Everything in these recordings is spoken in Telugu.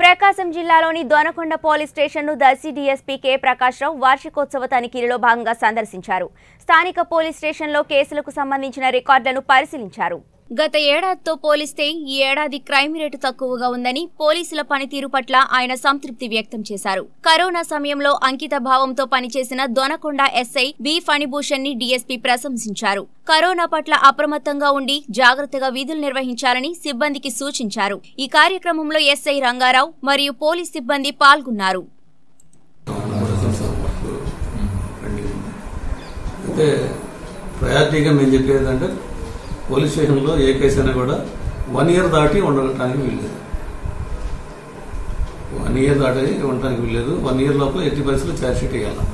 ప్రకాశం జిల్లాలోని దొనకొండ పోలీస్ స్టేషన్ను దర్శి డీఎస్పీ కె ప్రకాశ్రావు వార్షికోత్సవ తనిఖీలలో భాగంగా సందర్శించారు స్థానిక పోలీస్ స్టేషన్లో కేసులకు సంబంధించిన రికార్డులను పరిశీలించారు గత ఏడాదితో పోలిస్తే ఈ ఏడాది క్రైమ్ రేటు తక్కువగా ఉందని పోలీసుల పనితీరు పట్ల ఆయన సంతృప్తి వ్యక్తం చేశారు కరోనా సమయంలో అంకిత భావంతో పనిచేసిన దొనకొండ ఎస్ఐ బి ఫణిభూషణ్ ని డీఎస్పీ ప్రశంసించారు కరోనా పట్ల అప్రమత్తంగా ఉండి జాగ్రత్తగా విధులు నిర్వహించాలని సిబ్బందికి సూచించారు ఈ కార్యక్రమంలో ఎస్ఐ రంగారావు మరియు పోలీస్ సిబ్బంది పాల్గొన్నారు అయితే ప్రయారిటీగా మేము చెప్పేది అంటే పోలీస్ స్టేషన్లో ఏ కేసు అయినా కూడా వన్ ఇయర్ దాటి ఉండటానికి వీల్లేదు వన్ ఇయర్ దాటి ఉండటానికి వీల్లేదు వన్ ఇయర్ లోపల ఎట్టి పరిస్థితుల్లో ఛార్జ్ షీట్ వేయాలి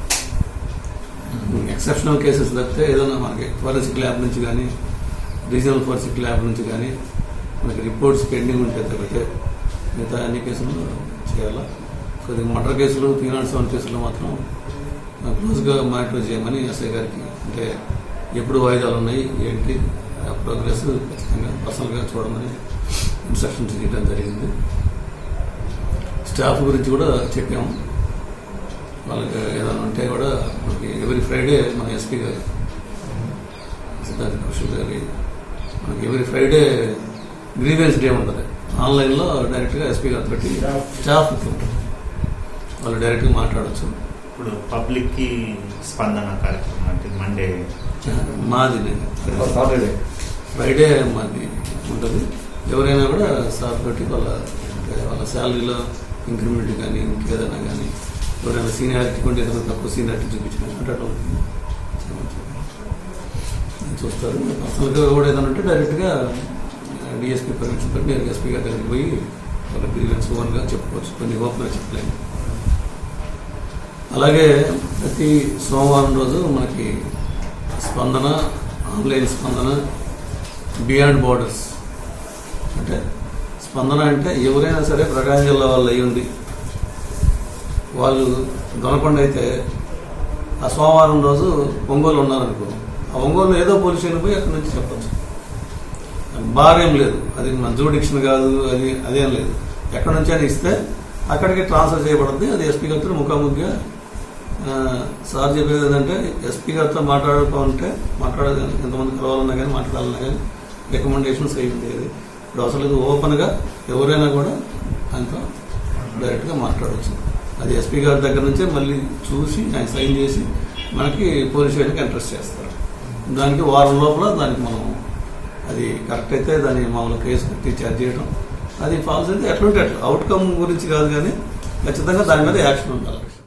ఎక్సెప్షనల్ కేసెస్ తప్పితే ఏదైనా మనకి ఫోరెన్సిక్ ల్యాబ్ నుంచి కానీ రీజనల్ ఫోరెన్సిక్ ల్యాబ్ నుంచి కానీ మనకి రిపోర్ట్స్ పెండింగ్ ఉంటే తప్పితే మిగతా అన్ని కేసులు చేయాలా కొద్దిగా మర్డర్ కేసులు త్రీ నాట్ సెవెన్ కేసులు మాత్రం క్లోజ్గా మానిటర్ చేయమని ఎస్ఐ గారికి అంటే ఎప్పుడు వాయిదాలు ఉన్నాయి ఏంటి ఆ ప్రోగ్రెస్ ఖచ్చితంగా పర్సనల్గా చూడమని ఇన్స్ట్రక్షన్స్ ఇవ్వడం జరిగింది స్టాఫ్ గురించి కూడా చెప్పాము వాళ్ళకి ఏదైనా ఉంటే కూడా మనకి ఎవ్రీ ఫ్రైడే మన ఎస్పీ గారు సిద్ధార్థ కౌశల్ గారి మనకి ఎవ్రీ ఫ్రైడే గ్రీవెన్స్ డే ఉంటుంది ఆన్లైన్లో డైరెక్ట్గా ఎస్పీ గారితో పెట్టి స్టాఫ్ వాళ్ళు డైరెక్ట్గా మాట్లాడచ్చు ఇప్పుడు పబ్లిక్ కి స్పందన కార్యక్రమం అంటే మండే మాది సాటర్డే ఫ్రైడే మాది ఉంటుంది ఎవరైనా కూడా సార్ తోటి వాళ్ళ అంటే వాళ్ళ శాలరీలో ఇంక్రిమెంట్ కానీ ఇంకేదైనా కానీ ఎవరైనా సీనియారిటీ కొంటే ఏదైనా తక్కువ సీనియారిటీ చూపించిన అంటే అట్లా చూస్తారు అసలుగా కూడా ఏదైనా ఉంటే డైరెక్ట్గా డిఎస్పీ పర్మిషన్ తోటి నేను ఎస్పీ గారి దగ్గరికి పోయి వాళ్ళ గ్రీవెన్స్ ఓన్గా చెప్పుకోవచ్చు కొన్ని ఓపెన్గా చెప్పలేము అలాగే ప్రతి సోమవారం రోజు మనకి స్పందన ఆన్లైన్ స్పందన బియాండ్ బోర్డర్స్ అంటే స్పందన అంటే ఎవరైనా సరే ప్రకాశం జిల్లా వాళ్ళు అయ్యి ఉండి వాళ్ళు దొనకొండ అయితే ఆ సోమవారం రోజు ఒంగోలు ఉన్నారనుకో ఆ ఒంగోలు ఏదో పోలీస్ స్టేషన్ పోయి అక్కడి నుంచి చెప్పచ్చు బారేం లేదు అది మన జూడిక్షన్ కాదు అది అదేం లేదు ఎక్కడి నుంచి అయినా ఇస్తే అక్కడికి ట్రాన్స్ఫర్ చేయబడుతుంది అది ఎస్పీ గారితో ముఖాముఖిగా ఆ, సార్ చెప్పేది ఏంటంటే ఎస్పీ గారితో మాట్లాడుకుంటే మాట్లాడే ఎంతమంది కలవాలన్నా కానీ మాట్లాడాలన్నా కానీ రికమెండేషన్స్ అయి ఉండేది ఇప్పుడు అసలు ఇది ఓపెన్గా ఎవరైనా కూడా ఆయనతో డైరెక్ట్గా మాట్లాడవచ్చు అది ఎస్పీ గారి దగ్గర నుంచే మళ్ళీ చూసి ఆయన సైన్ చేసి మనకి పోలీస్ స్టేషన్కి ఇంట్రెస్ట్ చేస్తారు దానికి వారం లోపల దానికి మనం అది కరెక్ట్ అయితే దాన్ని మామూలు కేసు కట్టి ఛార్జ్ చేయడం అది ఫాల్స్ అయితే ఎట్లుంటే అట్లా అవుట్కమ్ గురించి కాదు కానీ ఖచ్చితంగా దాని మీద యాక్షన్ ఉండాలి